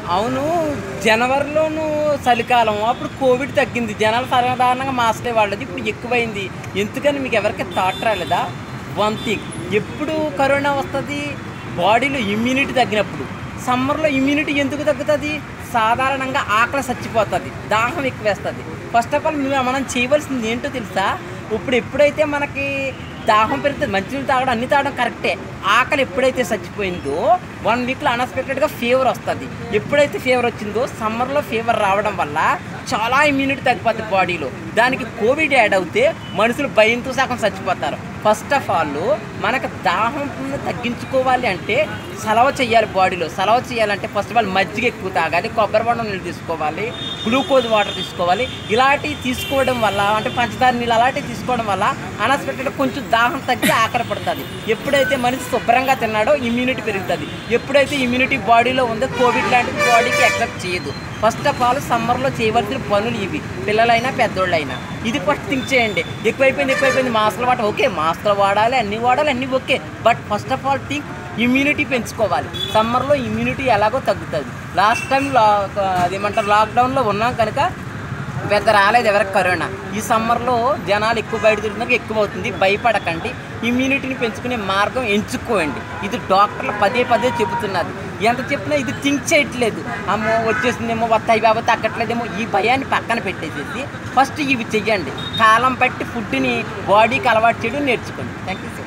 అవును జనవరిలోను చలికాలం అప్పుడు కోవిడ్ తగ్గింది జనాలు సాధారణంగా మాస్కే వాళ్ళది ఇప్పుడు ఎక్కువైంది ఎందుకని మీకు ఎవరికి థాట్ రాలేదా వన్ థింగ్ ఎప్పుడు కరోనా వస్తుంది బాడీలో ఇమ్యూనిటీ తగ్గినప్పుడు సమ్మర్లో ఇమ్యూనిటీ ఎందుకు తగ్గుతుంది సాధారణంగా ఆకలి చచ్చిపోతుంది దాహం ఎక్కువేస్తుంది ఫస్ట్ ఆఫ్ ఆల్ మేము మనం చేయవలసింది ఏంటో తెలుసా ఇప్పుడు ఎప్పుడైతే మనకి దాహం పెరుగుతుంది మంచినీళ్ళు తాగడం అన్ని తాగడం కరెక్టే ఆకలి ఎప్పుడైతే చచ్చిపోయిందో వన్ వీక్లో అన్ఎక్స్పెక్టెడ్గా ఫీవర్ వస్తుంది ఎప్పుడైతే ఫీవర్ వచ్చిందో సమ్మర్లో ఫీవర్ రావడం వల్ల చాలా ఇమ్యూనిటీ తగ్గిపోతుంది బాడీలో దానికి కోవిడ్ యాడ్ అవుతే మనుషులు భయంతో సగం చచ్చిపోతారు ఫస్ట్ ఆఫ్ ఆల్ మనకు దాహం తగ్గించుకోవాలి అంటే సలవ చేయాలి బాడీలో సలవ చేయాలంటే ఫస్ట్ ఆఫ్ ఆల్ మజ్జిగ ఎక్కువ తాగాలి కొబ్బరి బొండం నీళ్ళు తీసుకోవాలి గ్లూకోజ్ వాటర్ తీసుకోవాలి ఇలాంటివి తీసుకోవడం వల్ల అంటే పంచదార నీళ్ళు అలాంటివి తీసుకోవడం వల్ల అన్ఎక్స్పెక్టెడ్ కొంచెం దాహం తగ్గి ఆకలి పడుతుంది ఎప్పుడైతే మనిషి శుభ్రంగా తిన్నాడో ఇమ్యూనిటీ పెరుగుతుంది ఎప్పుడైతే ఇమ్యూనిటీ బాడీలో ఉందో కోవిడ్ లాంటిది బాడీకి ఎక్సెప్ట్ చేయదు ఫస్ట్ ఆఫ్ ఆల్ సమ్మర్లో చేయవలసిన పనులు ఇవి పిల్లలైనా పెద్దోళ్ళైనా ఇది ఫస్ట్ థింక్ చేయండి ఎక్కువైపోయింది ఎక్కువైపోయింది మాస్కులు వాడ ఓకే మాస్కులు వాడాలి అన్ని వాడాలి అన్నీ okay but first of all think immunity పెంచుకోవాలి సమ్మర్లో ఇమ్యూనిటీ ఎలాగో తగ్గుతుంది లాస్ట్ టైం లా అదేమంటారు లాక్డౌన్లో ఉన్నాం కనుక పెద్ద రాలేదు ఎవరికి కరోనా ఈ సమ్మర్లో జనాలు ఎక్కువ బయట తిరుగుతున్నారు ఎక్కువ అవుతుంది భయపడకండి ఇమ్యూనిటీని పెంచుకునే మార్గం ఎంచుకోండి ఇది డాక్టర్లు పదే పదే చెబుతున్నారు ఎంత చెప్పినా ఇది థింక్ చేయట్లేదు అమ్మో వచ్చేసిందేమో వస్తాయి బాబా తగ్గట్లేదేమో ఈ భయాన్ని పక్కన పెట్టేసేసి ఫస్ట్ ఇవి చెయ్యండి కాలం బట్టి ఫుడ్ని బాడీకి అలవాటు చేయడం నేర్చుకోండి థ్యాంక్ యూ సో